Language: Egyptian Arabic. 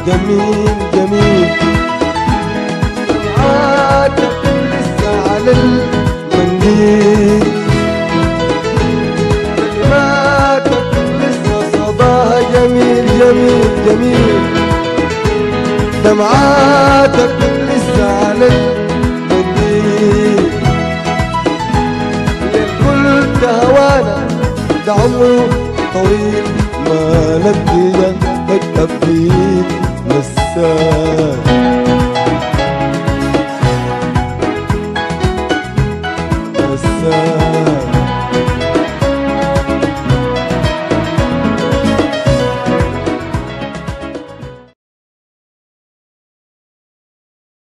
جميل جميل دمعاتك لسه على المنديل كلماتك لسه صداها جميل جميل جميل دمعاتك لسه على المنديل اللي قلت هوانا ده عمره طويل ما لك بكتب فيه